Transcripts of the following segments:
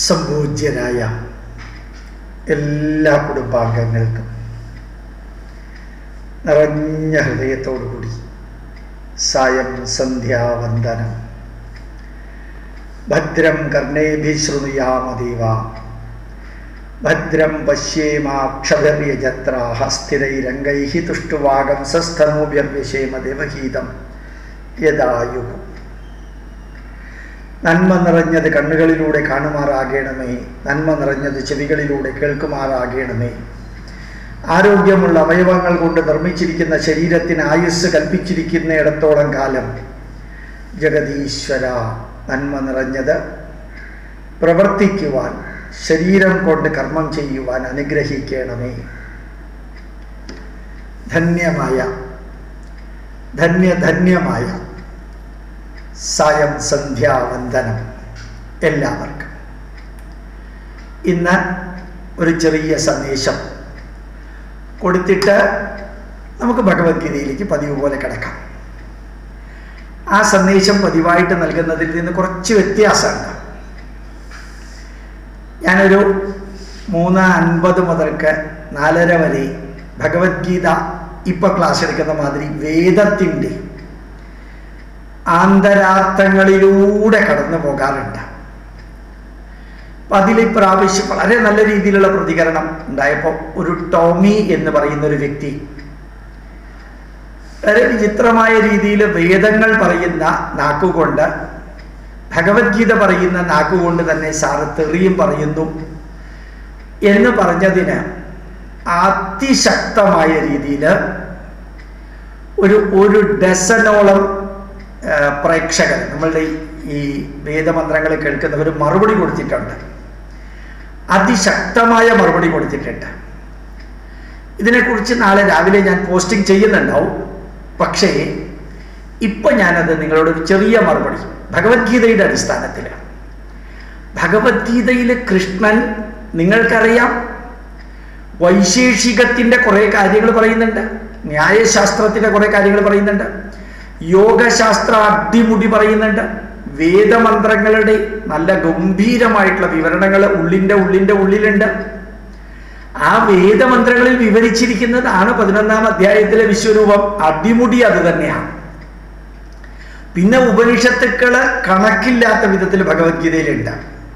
സംപൂജ്യരായ എല്ലാ കുടുംബാംഗങ്ങൾക്കും നിറഞ്ഞ ഹൃദയത്തോടുകൂടി സായം സന്ധ്യാവന്ദനം ഭദ്രം കർണേഭി ശൃണുയാമദേവ ഭദ്രം പശ്യേമാക്ഷഭിര്യജത്രാഹ സ്ഥിരൈരംഗൈ തുഷ്ടുവാകം സസ്ഥനോഭ്യർവ്യശേമ ദേവഹീതം യഥായുഗം നന്മ നിറഞ്ഞത് കണ്ണുകളിലൂടെ കാണുമാറാകണമേ നന്മ നിറഞ്ഞത് ചെവികളിലൂടെ കേൾക്കുമാറാകണമേ ആരോഗ്യമുള്ള അവയവങ്ങൾ കൊണ്ട് നിർമ്മിച്ചിരിക്കുന്ന ശരീരത്തിന് ആയുസ് കൽപ്പിച്ചിരിക്കുന്നിടത്തോളം കാലം ജഗതീശ്വര നന്മ നിറഞ്ഞത് പ്രവർത്തിക്കുവാൻ ശരീരം കൊണ്ട് കർമ്മം ചെയ്യുവാൻ അനുഗ്രഹിക്കണമേ ധന്യമായ ധന്യധന്യമായ സായം സന്ധ്യാവന്ദനം എല്ലാവർക്കും ഇന്ന് ഒരു ചെറിയ സന്ദേശം കൊടുത്തിട്ട് നമുക്ക് ഭഗവത്ഗീതയിലേക്ക് പതിവ് പോലെ കിടക്കാം ആ സന്ദേശം പതിവായിട്ട് നൽകുന്നതിൽ നിന്ന് കുറച്ച് വ്യത്യാസമുണ്ട് ഞാനൊരു മൂന്ന് അൻപത് മുതൽക്ക് നാലര വരെ ഭഗവത്ഗീത ഇപ്പം ക്ലാസ് എടുക്കുന്ന മാതിരി വേദത്തിൻ്റെ ആന്തരാർത്ഥങ്ങളിലൂടെ കടന്നു പോകാറുണ്ട് അപ്പം അതിൽ ഇപ്രാവശ്യം വളരെ നല്ല രീതിയിലുള്ള പ്രതികരണം ഉണ്ടായപ്പോൾ ഒരു ടോമി എന്ന് പറയുന്ന ഒരു വ്യക്തി വളരെ വിചിത്രമായ രീതിയിൽ വേദങ്ങൾ പറയുന്ന നാക്കുകൊണ്ട് ഭഗവത്ഗീത പറയുന്ന നാക്കുകൊണ്ട് തന്നെ സാറ് തെറിയും പറയുന്നു എന്ന് പറഞ്ഞതിന് അതിശക്തമായ രീതിയിൽ ഒരു ഒരു ഡസനോളം പ്രേക്ഷകർ നമ്മളുടെ ഈ വേദമന്ത്രങ്ങൾ കേൾക്കുന്നവർ മറുപടി കൊടുത്തിട്ടുണ്ട് അതിശക്തമായ മറുപടി കൊടുത്തിട്ടുണ്ട് ഇതിനെക്കുറിച്ച് നാളെ രാവിലെ ഞാൻ പോസ്റ്റിംഗ് ചെയ്യുന്നുണ്ടാവും പക്ഷേ ഇപ്പം ഞാനത് നിങ്ങളോട് ഒരു ചെറിയ മറുപടി ഭഗവത്ഗീതയുടെ അടിസ്ഥാനത്തിൽ ഭഗവത്ഗീതയിൽ കൃഷ്ണൻ നിങ്ങൾക്കറിയാം വൈശേഷികത്തിൻ്റെ കുറേ കാര്യങ്ങൾ പറയുന്നുണ്ട് ന്യായശാസ്ത്രത്തിൻ്റെ കുറേ കാര്യങ്ങൾ പറയുന്നുണ്ട് യോഗശാസ്ത്ര അടിമുടി പറയുന്നുണ്ട് വേദമന്ത്രങ്ങളുടെ നല്ല ഗംഭീരമായിട്ടുള്ള വിവരണങ്ങൾ ഉള്ളിൻ്റെ ഉള്ളിൻ്റെ ഉള്ളിലുണ്ട് ആ വേദമന്ത്രങ്ങളിൽ വിവരിച്ചിരിക്കുന്നതാണ് പതിനൊന്നാം അധ്യായത്തിലെ വിശ്വരൂപം അടിമുടി അത് തന്നെയാണ് പിന്നെ ഉപനിഷത്തുക്കള് കണക്കില്ലാത്ത വിധത്തിൽ ഭഗവത്ഗീതയിലുണ്ട്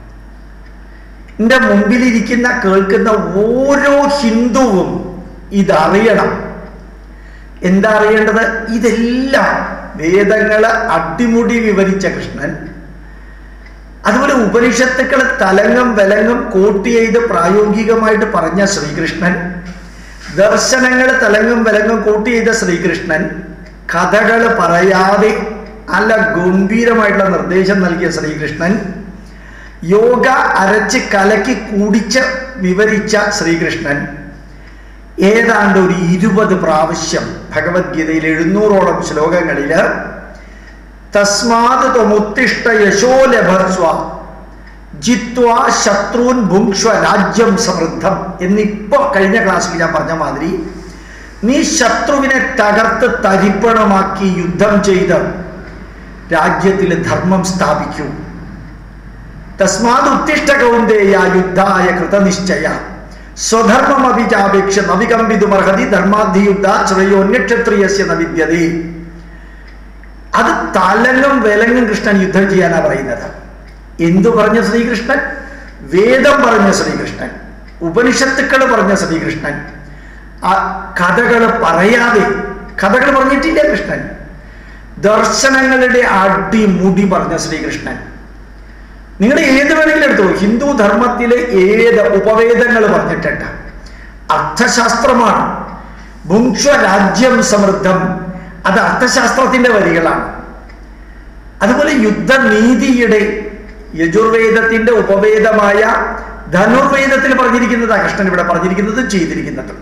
എൻ്റെ മുമ്പിലിരിക്കുന്ന കേൾക്കുന്ന ഓരോ ഹിന്ദുവും ഇതറിയണം എന്താ അറിയേണ്ടത് ഇതെല്ലാം വേദങ്ങള് അടിമുടി വിവരിച്ച കൃഷ്ണൻ അതുപോലെ ഉപനിഷത്തുക്കൾ തലങ്ങും വിലങ്ങും കോട്ട് ചെയ്ത് പ്രായോഗികമായിട്ട് പറഞ്ഞ ശ്രീകൃഷ്ണൻ ദർശനങ്ങൾ തലങ്ങും വിലങ്ങും കൂട്ടി ചെയ്ത ശ്രീകൃഷ്ണൻ കഥകൾ പറയാതെ നല്ല ഗംഭീരമായിട്ടുള്ള നിർദ്ദേശം നൽകിയ ശ്രീകൃഷ്ണൻ യോഗ അരച്ച് കലക്കി കൂടിച്ച് വിവരിച്ച ശ്രീകൃഷ്ണൻ ഏതാണ്ട് ഒരു ഇരുപത് പ്രാവശ്യം ഭഗവത്ഗീതയിൽ എഴുന്നൂറോളം ശ്ലോകങ്ങളിൽ തസ്മാത് ത്വമുത്തിഷ്ട യശോ ലഭസ്വ ജിത്വാ ശത്രുൻ ഭുങ്ഷ്വ രാജ്യം സമൃദ്ധം എന്നിപ്പോ കഴിഞ്ഞ ക്ലാസ്സിൽ ഞാൻ പറഞ്ഞ മാതിരി നീ ശത്രുവിനെ തകർത്ത് തരിപ്പണമാക്കി യുദ്ധം ചെയ്ത് രാജ്യത്തിൽ ധർമ്മം സ്ഥാപിക്കൂ തസ്മാത് ഉത്തിഷ്ട കൗന്ദേയ യുദ്ധായ കൃതനിശ്ചയ സ്വധർമ്മം അഭിചാപേക്ഷ നവികമ്പിതുമർഹതി ധർമാധിയുദ്ധ ശ്രയോന്യക്ഷത്രിയസ്യ നവിദ്യതേ അത് തലങ്ങും വിലങ്ങും കൃഷ്ണൻ യുദ്ധം ചെയ്യാനാ പറയുന്നത് എന്തു പറഞ്ഞ ശ്രീകൃഷ്ണൻ വേദം പറഞ്ഞ ശ്രീകൃഷ്ണൻ ഉപനിഷത്തുക്കൾ പറഞ്ഞ ശ്രീകൃഷ്ണൻ ആ കഥകൾ പറയാതെ കഥകൾ പറഞ്ഞിട്ടില്ല കൃഷ്ണൻ ദർശനങ്ങളുടെ അടിമുടി പറഞ്ഞ ശ്രീകൃഷ്ണൻ നിങ്ങൾ ഏത് വേണമെങ്കിലും എടുത്തോളൂ ഹിന്ദു ധർമ്മത്തിലെ ഏത് ഉപവേദങ്ങൾ പറഞ്ഞിട്ടുണ്ട് അർത്ഥശാസ്ത്രമാണ് ഭുങ്ക്ഷ രാജ്യം സമൃദ്ധം അത് അർത്ഥശാസ്ത്രത്തിന്റെ വരികളാണ് അതുപോലെ യുദ്ധനീതിയുടെ യജുർവേദത്തിന്റെ ഉപവേദമായ ധനുർവേദത്തിൽ പറഞ്ഞിരിക്കുന്നതാ കൃഷ്ണൻ ഇവിടെ പറഞ്ഞിരിക്കുന്നത് ചെയ്തിരിക്കുന്നത്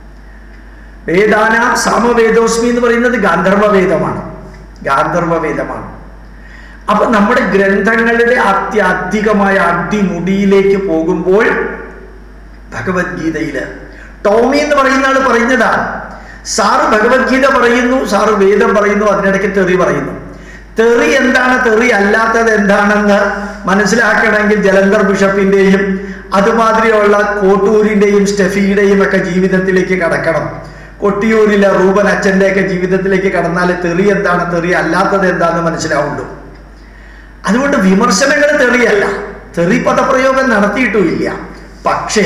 വേദാന സാമവേദോസ്മി എന്ന് പറയുന്നത് ഗാന്ധർവവേദമാണ് ഗാന്ധർവവേദമാണ് അപ്പൊ നമ്മുടെ ഗ്രന്ഥങ്ങളുടെ അത്യധികമായ അടിമുടിയിലേക്ക് പോകുമ്പോൾ ഭഗവത്ഗീതയില് ടോമി എന്ന് പറയുന്ന ആൾ പറയുന്നതാണ് സാറ് ഭഗവത്ഗീത പറയുന്നു സാറ് വേദം പറയുന്നു അതിനിടയ്ക്ക് തെറി പറയുന്നു തെറി എന്താണ് തെറി അല്ലാത്തത് എന്താണെന്ന് മനസ്സിലാക്കണമെങ്കിൽ ജലന്ധർ ബിഷപ്പിന്റെയും അതുമാതിരിയുള്ള കോട്ടൂരിന്റെയും സ്റ്റെഫിയുടെയും ഒക്കെ ജീവിതത്തിലേക്ക് കടക്കണം കൊട്ടിയൂരിലെ റൂബൻ അച്ഛൻ്റെ ഒക്കെ ജീവിതത്തിലേക്ക് കടന്നാൽ തെറി എന്താണ് തെറി അല്ലാത്തത് എന്താണെന്ന് മനസ്സിലാവുള്ളൂ അതുകൊണ്ട് വിമർശനങ്ങൾ തെറിയല്ല തെറി പദപ്രയോഗം നടത്തിയിട്ടുമില്ല പക്ഷേ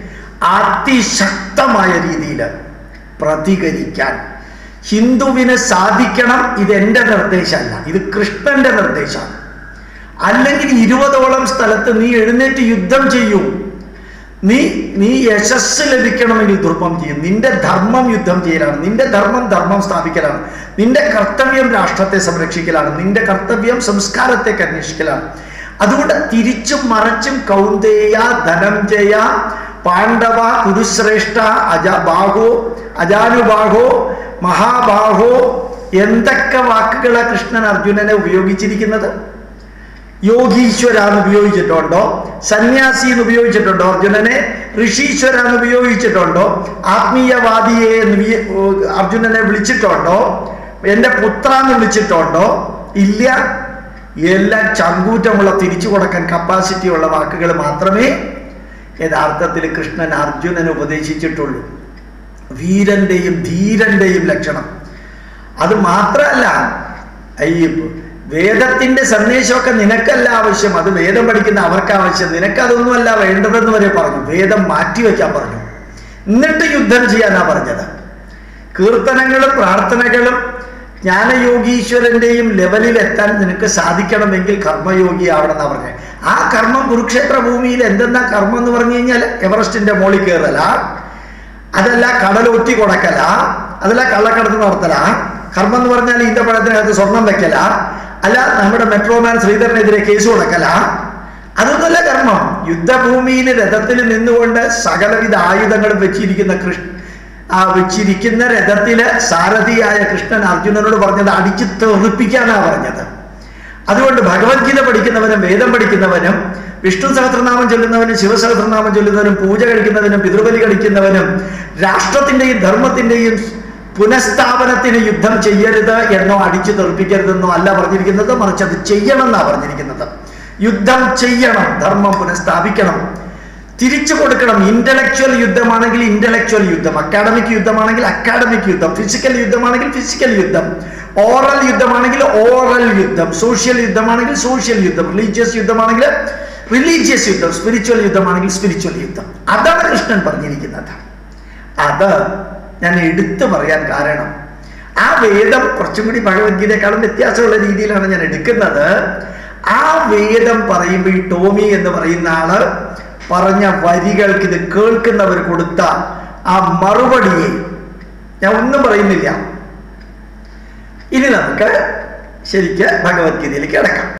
അതിശക്തമായ രീതിയിൽ പ്രതികരിക്കാൻ ഹിന്ദുവിന് സാധിക്കണം ഇത് എൻ്റെ നിർദ്ദേശമല്ല ഇത് കൃഷ്ണന്റെ നിർദ്ദേശമാണ് അല്ലെങ്കിൽ ഇരുപതോളം സ്ഥലത്ത് നീ എഴുന്നേറ്റ് യുദ്ധം ചെയ്യൂ നീ നീ യശസ് ലഭിക്കണമെങ്കിൽ ധർമ്മം ചെയ്യും നിന്റെ ധർമ്മം യുദ്ധം ചെയ്യലാണ് നിന്റെ ധർമ്മം ധർമ്മം സ്ഥാപിക്കലാണ് നിന്റെ കർത്തവ്യം രാഷ്ട്രത്തെ സംരക്ഷിക്കലാണ് നിന്റെ കർത്തവ്യം സംസ്കാരത്തെ അന്വേഷിക്കലാണ് അതുകൊണ്ട് തിരിച്ചും മറച്ചും കൗന്ദേയ ധനഞ്ജയ പാണ്ഡവ കുരുശ്രേഷ്ഠ അജ ബാഹോ അജാനുബാഹോ മഹാബാഹോ എന്തൊക്കെ വാക്കുകളാ കൃഷ്ണൻ അർജുനനെ ഉപയോഗിച്ചിരിക്കുന്നത് യോഗീശ്വര എന്ന് ഉപയോഗിച്ചിട്ടുണ്ടോ സന്യാസി എന്ന് ഉപയോഗിച്ചിട്ടുണ്ടോ അർജുനനെ ഋഷീശ്വര എന്ന് ഉപയോഗിച്ചിട്ടുണ്ടോ ആത്മീയവാദിയെ എന്ന് വി- അർജുനനെ വിളിച്ചിട്ടുണ്ടോ എൻ്റെ പുത്ര എന്ന് വിളിച്ചിട്ടുണ്ടോ ഇല്ല എല്ലാം ചങ്കൂറ്റമുള്ള തിരിച്ചു കൊടുക്കാൻ കപ്പാസിറ്റി ഉള്ള വാക്കുകൾ മാത്രമേ യഥാർത്ഥത്തിൽ കൃഷ്ണൻ അർജുനന് ഉപദേശിച്ചിട്ടുള്ളൂ വീരന്റെയും ധീരന്റെയും ലക്ഷണം അത് മാത്രമല്ല ഈ വേദത്തിന്റെ സന്ദേശമൊക്കെ നിനക്കല്ല ആവശ്യം അത് വേദം പഠിക്കുന്ന അവർക്ക് ആവശ്യം നിനക്കതൊന്നുമല്ല വേണ്ടതെന്ന് വരെ പറഞ്ഞു വേദം മാറ്റിവെക്കാൻ പറഞ്ഞു എന്നിട്ട് യുദ്ധം ചെയ്യാനാ പറഞ്ഞത് കീർത്തനങ്ങളും പ്രാർത്ഥനകളും ജ്ഞാനയോഗീശ്വരന്റെയും ലെവലിൽ എത്താൻ നിനക്ക് സാധിക്കണമെങ്കിൽ കർമ്മയോഗി ആവണമെന്നാ പറഞ്ഞത് ആ കർമ്മം കുരുക്ഷേത്ര ഭൂമിയിൽ എന്തെന്നാ കർമ്മം എന്ന് പറഞ്ഞു കഴിഞ്ഞാൽ എവറസ്റ്റിന്റെ മോളിൽ കയറല അതല്ല കടലൊറ്റി കൊടുക്കല അതല്ല കള്ളക്കടത്ത് നടത്തല കർമ്മം എന്ന് പറഞ്ഞാൽ ഈന്തപ്പഴത്തിനകത്ത് സ്വർണം വെക്കല അല്ല നമ്മുടെ മെട്രോമാൻ ശ്രീധരനെതിരെ കേസ് കൊടുക്കല അതൊന്നുമല്ല കർമ്മം യുദ്ധഭൂമിയിൽ രഥത്തിൽ നിന്നുകൊണ്ട് സകലവിധ ആയുധങ്ങളും വെച്ചിരിക്കുന്ന കൃഷ്ണ ആ വെച്ചിരിക്കുന്ന രഥത്തില് സാരഥിയായ കൃഷ്ണൻ അർജുനനോട് പറഞ്ഞത് അടിച്ചു തെറിപ്പിക്കാനാ പറഞ്ഞത് അതുകൊണ്ട് ഭഗവത്ഗീത പഠിക്കുന്നവനും വേദം പഠിക്കുന്നവനും വിഷ്ണു സഹസ്രനാമം ചൊല്ലുന്നവനും ശിവസഹസ്രനാമം ചൊല്ലുന്നവനും പൂജ കഴിക്കുന്നവനും പിതൃബലി കഴിക്കുന്നവനും രാഷ്ട്രത്തിന്റെയും ധർമ്മത്തിന്റെയും പുനഃസ്ഥാപനത്തിന് യുദ്ധം ചെയ്യരുത് എന്നോ അടിച്ചു തെറിപ്പിക്കരുതെന്നോ അല്ല പറഞ്ഞിരിക്കുന്നത് മറിച്ച് അത് ചെയ്യണം എന്നാ പറഞ്ഞിരിക്കുന്നത് യുദ്ധം ചെയ്യണം ധർമ്മം പുനഃസ്ഥാപിക്കണം തിരിച്ചു കൊടുക്കണം ഇന്റലക്ച്വൽ യുദ്ധമാണെങ്കിൽ ഇന്റലക്ച്വൽ യുദ്ധം അക്കാഡമിക് യുദ്ധമാണെങ്കിൽ അക്കാഡമിക് യുദ്ധം ഫിസിക്കൽ യുദ്ധമാണെങ്കിൽ ഫിസിക്കൽ യുദ്ധം ഓറൽ യുദ്ധമാണെങ്കിൽ ഓറൽ യുദ്ധം സോഷ്യൽ യുദ്ധമാണെങ്കിൽ സോഷ്യൽ യുദ്ധം റിലീജിയസ് യുദ്ധമാണെങ്കിൽ റിലീജിയസ് യുദ്ധം സ്പിരിച്വൽ യുദ്ധമാണെങ്കിൽ സ്പിരിച്വൽ യുദ്ധം അതാണ് കൃഷ്ണൻ പറഞ്ഞിരിക്കുന്നത് അത് ഞാൻ എടുത്തു പറയാൻ കാരണം ആ വേദം കുറച്ചും കൂടി ഭഗവത്ഗീതയെക്കാളും വ്യത്യാസമുള്ള രീതിയിലാണ് ഞാൻ എടുക്കുന്നത് ആ വേദം പറയുമ്പോൾ ഈ ടോമി എന്ന് പറയുന്ന ആള് പറഞ്ഞ വരികൾക്ക് ഇത് കേൾക്കുന്നവർ കൊടുത്ത ആ മറുപടിയെ ഞാൻ ഒന്നും പറയുന്നില്ല ഇനി നമുക്ക് ശരിക്ക് ഭഗവത്ഗീതയിലേക്ക് കിടക്കാം